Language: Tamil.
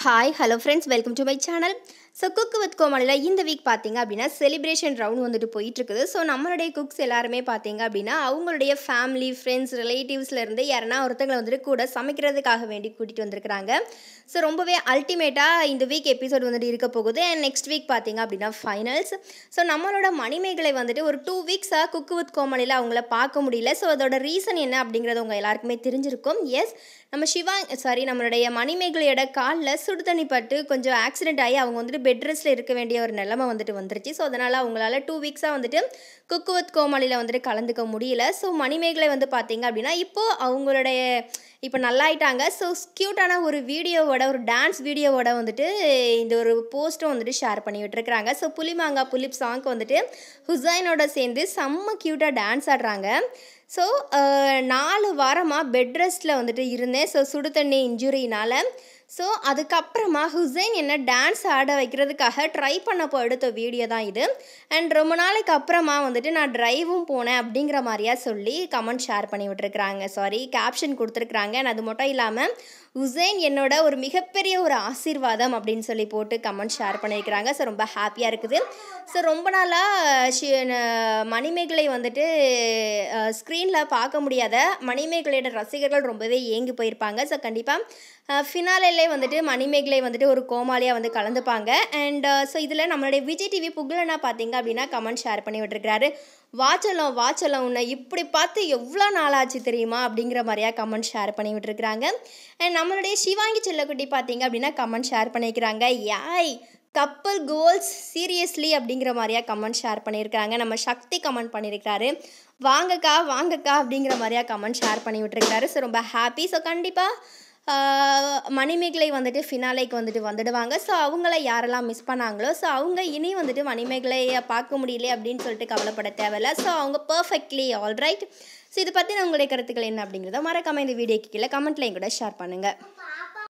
hi hello friends welcome to my channel so cook with கோமாளியில் இந்த வீக் பார்த்தீங்க அப்படின்னா செலிப்ரேஷன் ரவுண்ட் வந்துட்டு போயிட்டு இருக்குது ஸோ நம்மளுடைய குக்ஸ் எல்லாருமே பார்த்தீங்க அப்படின்னா அவங்களுடைய ஃபேமிலி ஃப்ரெண்ட்ஸ் ரிலேட்டிவ்ஸ்லேருந்து யாருன்னா ஒருத்தங்களை வந்துட்டு கூட சமைக்கிறதுக்காக வேண்டி கூட்டிகிட்டு வந்திருக்கிறாங்க ஸோ ரொம்பவே அல்டிமேட்டாக இந்த வீக் எபிசோட் வந்துட்டு இருக்க போகுது அண்ட் நெக்ஸ்ட் வீக் பார்த்தீங்க அப்படின்னா ஃபைனல்ஸ் ஸோ நம்மளோட மணிமேகலை வந்துட்டு ஒரு டூ வீக்ஸாக குக் வித் கோமாளியில் அவங்கள பார்க்க முடியல ஸோ அதோட ரீசன் என்ன அப்படிங்கிறது உங்கள் எல்லாருக்குமே தெரிஞ்சிருக்கும் எஸ் நம்ம சிவா சாரி நம்மளுடைய மணிமேகலையோட காலில் சுடு தண்ணி பட்டு கொஞ்சம் ஆக்சிடென்ட் ஆகி அவங்க வந்துட்டு பெட் ரெஸ்ட்டில் இருக்க வேண்டிய ஒரு நிலைமை வந்துட்டு வந்துருச்சு ஸோ அதனால் அவங்களால டூ வீக்ஸாக வந்துட்டு குக்கு வித் கோமாளியில் வந்துட்டு கலந்துக்க முடியல ஸோ மணிமேகலை வந்து பார்த்தீங்க அப்படின்னா இப்போது அவங்களுடைய இப்போ நல்லாயிட்டாங்க ஸோ க்யூட்டான ஒரு வீடியோவோட ஒரு டான்ஸ் வீடியோவோட வந்துட்டு இந்த ஒரு போஸ்ட்டும் வந்துட்டு ஷேர் பண்ணி விட்டுருக்குறாங்க ஸோ புலிமாங்கா புலிப் சாங்க்கு வந்துட்டு ஹுசைனோட சேர்ந்து செம்ம க்யூட்டாக டான்ஸ் ஆடுறாங்க ஸோ நாலு வாரமாக பெட் ரெஸ்ட்டில் வந்துட்டு இருந்தேன் ஸோ சுடு தண்ணி இன்ஜுரினால் ஸோ அதுக்கப்புறமா ஹுசைன் என்ன டான்ஸ் ஆட வைக்கிறதுக்காக ட்ரை பண்ணப்போ எடுத்த வீடியோ தான் இது அண்ட் ரொம்ப நாளைக்கு அப்புறமா வந்துட்டு நான் ட்ரைவும் போனேன் அப்படிங்கிற மாதிரியா சொல்லி கமெண்ட் ஷேர் பண்ணி விட்டுருக்குறாங்க சாரி கேப்ஷன் கொடுத்துருக்குறாங்க and அது மட்டும் இல்லாமல் உசைன் என்னோட ஒரு மிகப்பெரிய ஒரு ஆசீர்வாதம் அப்படின்னு சொல்லி போட்டு கமெண்ட் ஷேர் பண்ணியிருக்கிறாங்க ஸோ ரொம்ப ஹாப்பியாக இருக்குது ஸோ ரொம்ப நாளாக ஷி ந- மணிமேகலை வந்துட்டு ஸ்க்ரீனில் பார்க்க முடியாத மணிமேகலையோட ரசிகர்கள் ரொம்பவே ஏங்கி போயிருப்பாங்க ஸோ கண்டிப்பாக ஃபினாலேலே வந்துட்டு மணிமேகலை வந்துட்டு ஒரு கோமாளியாக வந்து கலந்துப்பாங்க அண்ட் ஸோ இதில் நம்மளுடைய விஜய் டிவி புகழனா பார்த்தீங்க அப்படின்னா கமெண்ட் ஷேர் பண்ணி விட்டுருக்கிறாரு வாச்சலம் வாச்சலம் உன்னை இப்படி பார்த்து எவ்வளோ நாளாச்சு தெரியுமா அப்படிங்கிற மாதிரியா கமெண்ட் ஷேர் பண்ணி விட்டுருக்குறாங்க அண்ட் நம்மளுடைய சிவாங்கி செல்லக்குட்டி பார்த்தீங்க அப்படின்னா கமெண்ட் ஷேர் பண்ணியிருக்கிறாங்க யாய் கப்பல் கோல்ஸ் சீரியஸ்லி அப்படிங்கிற மாதிரியா கமெண்ட் ஷேர் பண்ணியிருக்காங்க நம்ம சக்தி கமெண்ட் பண்ணியிருக்காரு வாங்கக்கா வாங்கக்கா அப்படிங்கிற மாதிரியா கமெண்ட் ஷேர் பண்ணி விட்டுருக்காரு ஸோ ரொம்ப ஹாப்பி ஸோ கண்டிப்பாக மணிமேகலை வந்துட்டு ஃபினாலேக்கு வந்துட்டு வந்துடுவாங்க ஸோ அவங்கள யாரெல்லாம் மிஸ் பண்ணாங்களோ ஸோ அவங்க இனி வந்துட்டு மணிமேகலையை பார்க்க முடியல அப்படின்னு சொல்லிட்டு கவலைப்பட தேவையில்ல ஸோ அவங்க பர்ஃபெக்ட்லி ஆல்ரைட் ஸோ இதை பற்றி உங்களுடைய கருத்துக்கள் என்ன அப்படிங்கிறத மறக்காம இந்த வீடியோக்கு கீழே கமெண்ட்லையும் கூட ஷேர் பண்ணுங்கள்